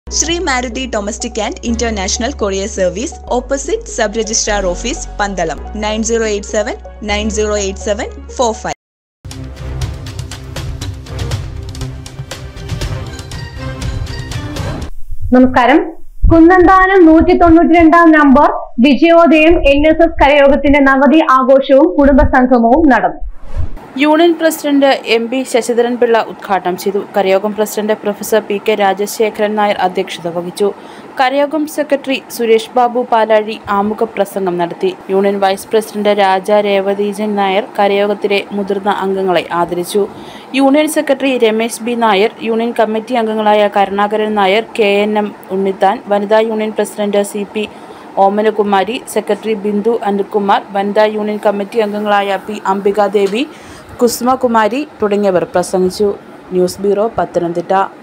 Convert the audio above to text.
Shri Maruti domestic and international courier service opposite sub registrar office Pandalam nine zero eight seven nine zero eight seven four five നമസ്കാരം കുന്നന്താനം നൂറ്റി തൊണ്ണൂറ്റി രണ്ടാം number Vijayodayam N S S കരയോഗത്തിന്റെ നവതി ആഘോഷവും കുടുംബസംഗമവും നടന്നു union president M P Sasidharan Pillai ഉദ്ഘാടനം ചെയ്തു കരയോഗം president professor P K Rajasekharan Nair അധ്യക്ഷത വഹിച്ചു കരയോഗം സെക്രട്ടറി സുരേഷ് ബാബു പാലാഴി ആമുഖ പ്രസംഗം നടത്തി union vice president Raja Revathijan Nair കരയോഗത്തിലെ മുതിർന്ന അംഗങ്ങളെ ആദരിച്ചു union secretary Ramesh B Nair union committee അംഗങ്ങളായ Karunakaran Nair K N M Unnithan വനിതാ union president C P Omanakumari secretary Bindu Anilkumar വനിതാ യൂണിയൻ കമ്മിറ്റി അംഗങ്ങളായ പി അംബികാദേവി കുസുമകുമാരി തുടങ്ങിയവർ പ്രസംഗിച്ചു ന്യൂസ് ബ്യൂറോ പത്തനംതിട്ട